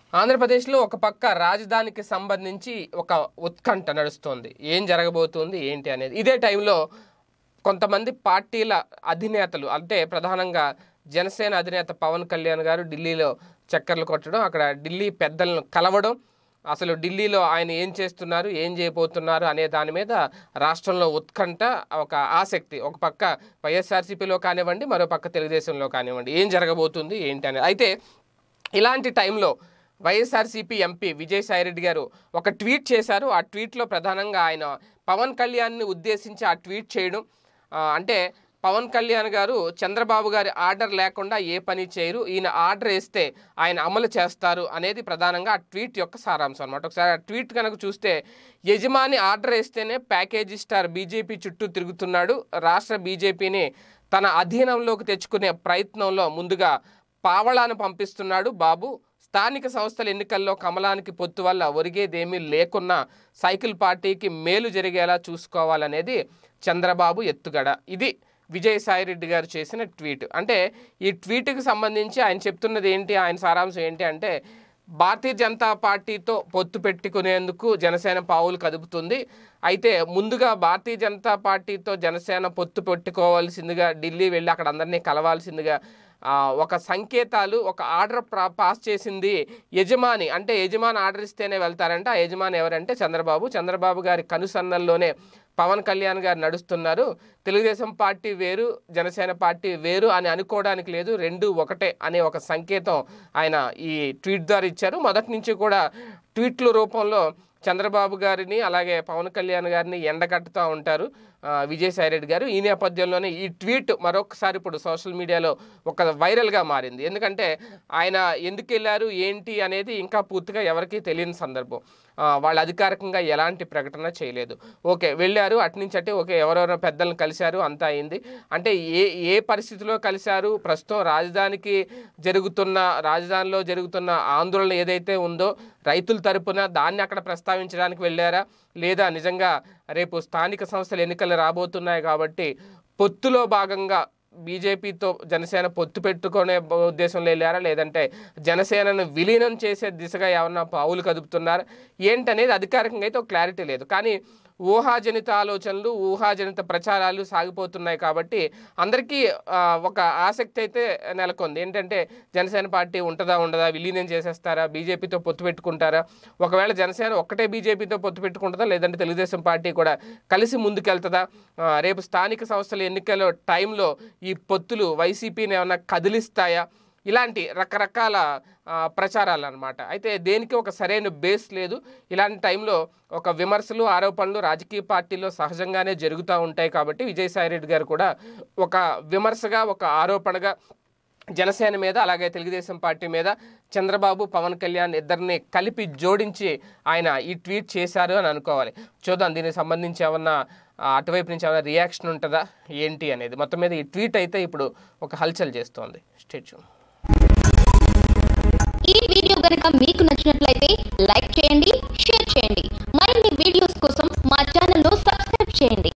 ఆంధ్రప్రదేశ్లో ఒక పక్క రాజధానికి సంబంధించి ఒక ఉత్కంఠ నడుస్తోంది ఏం జరగబోతుంది ఏంటి అనేది ఇదే టైంలో కొంతమంది పార్టీల అధినేతలు అంటే ప్రధానంగా జనసేన అధినేత పవన్ కళ్యాణ్ గారు ఢిల్లీలో చక్కర్లు కొట్టడం అక్కడ ఢిల్లీ పెద్దలను కలవడం అసలు ఢిల్లీలో ఆయన ఏం చేస్తున్నారు ఏం చేయబోతున్నారు అనే దాని మీద రాష్ట్రంలో ఉత్కంఠ ఒక ఆసక్తి ఒక పక్క వైఎస్ఆర్సీపీలో కానివ్వండి మరో పక్క తెలుగుదేశంలో కానివ్వండి ఏం జరగబోతుంది ఏంటి అనేది అయితే ఇలాంటి టైంలో వైఎస్ఆర్సీపీ ఎంపీ విజయసాయిరెడ్డి గారు ఒక ట్వీట్ చేశారు ఆ ట్వీట్లో ప్రధానంగా ఆయన పవన్ కళ్యాణ్ని ఉద్దేశించి ఆ ట్వీట్ చేయడం ఆ, అంటే పవన్ కళ్యాణ్ గారు చంద్రబాబు గారి ఆర్డర్ లేకుండా ఏ పని చేయరు ఈయన ఆర్డర్ వేస్తే ఆయన అమలు చేస్తారు అనేది ప్రధానంగా ఆ ట్వీట్ యొక్క సారాంశం అనమాట ఒకసారి ఆ ట్వీట్ కనుక చూస్తే యజమాని ఆర్డర్ వేస్తేనే ప్యాకేజీ స్టార్ బీజేపీ చుట్టూ తిరుగుతున్నాడు రాష్ట్ర బీజేపీని తన అధీనంలోకి తెచ్చుకునే ప్రయత్నంలో ముందుగా పావళాను పంపిస్తున్నాడు బాబు స్థానిక సంస్థల ఎన్నికల్లో కమలానికి పొత్తు వల్ల ఒరిగేదేమీ లేకున్నా సైకిల్ పార్టీకి మేలు జరిగేలా చూసుకోవాలనేది చంద్రబాబు ఎత్తుగడ ఇది విజయసాయిరెడ్డి గారు చేసిన ట్వీట్ అంటే ఈ ట్వీట్కి సంబంధించి ఆయన చెప్తున్నది ఏంటి ఆయన సారాంశం ఏంటి అంటే భారతీయ జనతా పార్టీతో పొత్తు పెట్టుకునేందుకు జనసేన పావులు కదుపుతుంది అయితే ముందుగా భారతీయ జనతా పార్టీతో జనసేన పొత్తు పెట్టుకోవాల్సిందిగా ఢిల్లీ వెళ్ళి అక్కడ అందరినీ కలవాల్సిందిగా ఆ, ఒక సంకేతాలు ఒక ఆర్డర్ ప్రా- పాస్ చేసింది యజమాని అంటే యజమాని ఆర్డర్ ఇస్తేనే వెళ్తారంటే ఆ యజమాని ఎవరంటే చంద్రబాబు చంద్రబాబు గారి కనుసన్నల్లోనే పవన్ కళ్యాణ్ గారు నడుస్తున్నారు తెలుగుదేశం పార్టీ వేరు జనసేన పార్టీ వేరు అని అనుకోవడానికి లేదు రెండు ఒకటే అనే ఒక సంకేతం ఆయన ఈ ట్వీట్ ద్వారా ఇచ్చారు మొదటి నుంచి కూడా ట్వీట్ల రూపంలో చంద్రబాబు గారిని అలాగే పవన్ కళ్యాణ్ గారిని ఎండగట్టుతూ ఉంటారు ఆ, విజయసాయిరెడ్డి గారు ఈ నేపథ్యంలోనే ఈ ట్వీట్ మరొకసారి ఇప్పుడు సోషల్ మీడియాలో ఒక వైరల్గా మారింది ఎందుకంటే ఆయన ఎందుకు వెళ్ళారు ఏంటి అనేది ఇంకా పూర్తిగా ఎవరికీ తెలియని సందర్భం ఆ, వాళ్ళు అధికారికంగా ఎలాంటి ప్రకటన చేయలేదు ఓకే వెళ్ళారు అటు నుంచి అటే ఓకే ఎవరెవరో పెద్దలను కలిశారు అంతా అయింది అంటే ఏ ఏ పరిస్థితిలో కలిశారు ప్రస్తుతం రాజధానికి జరుగుతున్న రాజధానిలో జరుగుతున్న ఆందోళన ఏదైతే ఉందో రైతుల తరపున దాన్ని అక్కడ ప్రస్తావించడానికి వెళ్ళారా లేదా నిజంగా రేపు స్థానిక సంస్థల ఎన్నికలు రాబోతున్నాయి కాబట్టి పొత్తులో భాగంగా బీజేపీతో జనసేన పొత్తు పెట్టుకునే ఉద్దేశంలో వెళ్ళారా లేదంటే జనసేనను విలీనం చేసే దిశగా ఏమన్నా పావులు కదుపుతున్నారా ఏంటనేది అధికారికంగా అయితే ఒక క్లారిటీ లేదు కానీ ఊహాజనిత ఆలోచనలు ఊహాజనిత ప్రచారాలు సాగిపోతున్నాయి కాబట్టి అందరికీ ఆ, ఒక ఆసక్తి అయితే నెలకొంది ఏంటంటే జనసేన పార్టీ ఉంటుందా ఉండదా విలీనం చేసేస్తారా బీజేపీతో పొత్తు పెట్టుకుంటారా ఒకవేళ జనసేన ఒక్కటే బీజేపీతో పొత్తు పెట్టుకుంటుందా లేదంటే తెలుగుదేశం పార్టీ కూడా కలిసి ముందుకెళ్తుందా ఆ, రేపు స్థానిక సంస్థల ఎన్నికల టైంలో ఈ పొత్తులు వైసీపీని ఏమైనా కదిలిస్తాయా ఇలాంటి రకరకాల ఆ, ప్రచారాలు అనమాట అయితే దేనికి ఒక సరైన బేస్ లేదు ఇలాంటి టైంలో ఒక విమర్శలు ఆరోపణలు రాజకీయ పార్టీల్లో సహజంగానే జరుగుతూ ఉంటాయి కాబట్టి విజయసాయిరెడ్డి గారు కూడా ఒక విమర్శగా ఒక ఆరోపణగా జనసేన మీద అలాగే తెలుగుదేశం పార్టీ మీద చంద్రబాబు పవన్ కళ్యాణ్ ఇద్దరిని కలిపి జోడించి ఆయన ఈ ట్వీట్ చేశారు అని అనుకోవాలి చూద్దాం దీనికి సంబంధించి ఏమన్నా ఆ, అటువైపు నుంచి ఏమైనా రియాక్షన్ ఉంటుందా ఏంటి అనేది మొత్తం మీద ఈ ట్వీట్ అయితే ఇప్పుడు ఒక హల్చల్ చేస్తోంది స్టేట్యూ ఈ వీడియో గనుక మీకు నచ్చినట్లయితే లైక్ చేయండి షేర్ చేయండి మరిన్ని వీడియోస్ కోసం మా ఛానల్ ను సబ్స్క్రైబ్ చేయండి